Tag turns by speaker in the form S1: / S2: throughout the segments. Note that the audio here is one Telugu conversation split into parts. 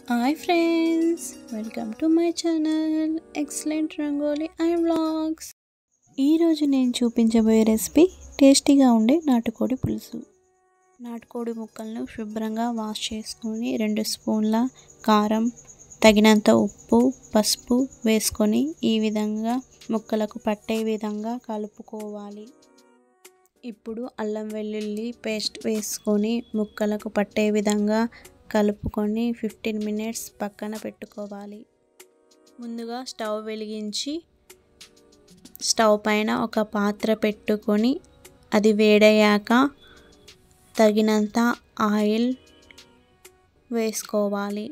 S1: hi friends welcome to my channel excellent rangoli I vlogs ఈరోజు నేను చూపించబోయే రెసిపీ టేస్టీగా ఉండే నాటుకోడి పులుసు నాటుకోడి ముక్కలను శుభ్రంగా వాష్ చేసుకొని రెండు స్పూన్ల కారం తగినంత ఉప్పు పసుపు వేసుకొని ఈ విధంగా ముక్కలకు పట్టే విధంగా కలుపుకోవాలి ఇప్పుడు అల్లం వెల్లుల్లి పేస్ట్ వేసుకొని ముక్కలకు పట్టే విధంగా కలుపుకొని ఫిఫ్టీన్ మినిట్స్ పక్కన పెట్టుకోవాలి ముందుగా స్టవ్ వెలిగించి స్టవ్ పైన ఒక పాత్ర పెట్టుకొని అది వేడయ్యాక తగినంత ఆయిల్ వేసుకోవాలి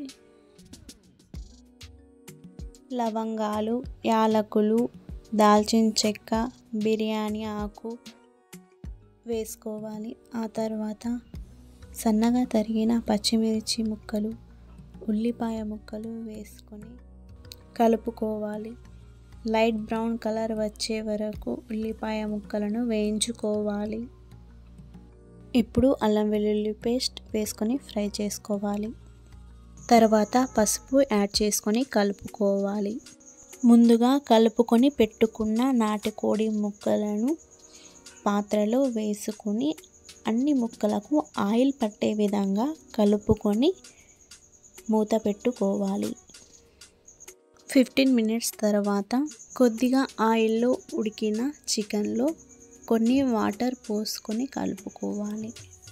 S1: లవంగాలు యాలకులు దాల్చిన చెక్క బిర్యానీ ఆకు వేసుకోవాలి ఆ తర్వాత సన్నగా తరిగిన పచ్చిమిర్చి ముక్కలు ఉల్లిపాయ ముక్కలు వేసుకొని కలుపుకోవాలి లైట్ బ్రౌన్ కలర్ వచ్చే వరకు ఉల్లిపాయ ముక్కలను వేయించుకోవాలి ఇప్పుడు అల్లం వెల్లుల్లి పేస్ట్ వేసుకొని ఫ్రై చేసుకోవాలి తర్వాత పసుపు యాడ్ చేసుకొని కలుపుకోవాలి ముందుగా కలుపుకొని పెట్టుకున్న నాటుకోడి ముక్కలను పాత్రలో వేసుకొని అన్ని ముక్కలకు ఆయిల్ పట్టే విధంగా కలుపుకొని మూత పెట్టుకోవాలి ఫిఫ్టీన్ మినిట్స్ తర్వాత కొద్దిగా ఆయిల్లో ఉడికిన చికెన్లో కొన్ని వాటర్ పోసుకొని కలుపుకోవాలి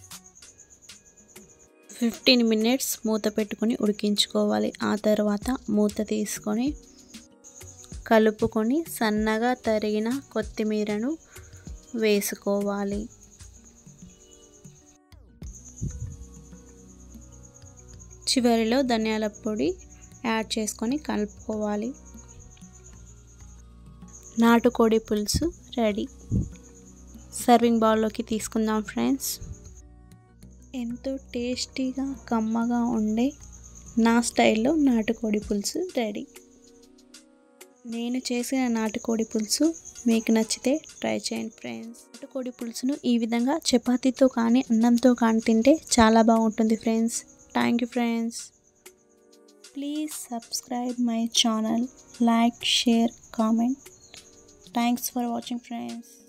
S1: ఫిఫ్టీన్ మినిట్స్ మూత పెట్టుకొని ఉడికించుకోవాలి ఆ తర్వాత మూత తీసుకొని కలుపుకొని సన్నగా తరిగిన కొత్తిమీరను వేసుకోవాలి చివరిలో ధనియాల పొడి యాడ్ చేసుకొని కలుపుకోవాలి నాటుకోడి పులుసు రెడీ సర్వింగ్ బౌల్లోకి తీసుకుందాం ఫ్రెండ్స్ ఎంతో టేస్టీగా కమ్మగా ఉండే నా స్టైల్లో నాటుకోడి పులుసు రెడీ నేను చేసిన నాటుకోడి పులుసు మీకు నచ్చితే ట్రై చేయండి ఫ్రెండ్స్ నాటుకోడి పులుసును ఈ విధంగా చపాతీతో కానీ అన్నంతో కానీ తింటే చాలా బాగుంటుంది friends thank you friends please subscribe my channel like share comment thanks for watching friends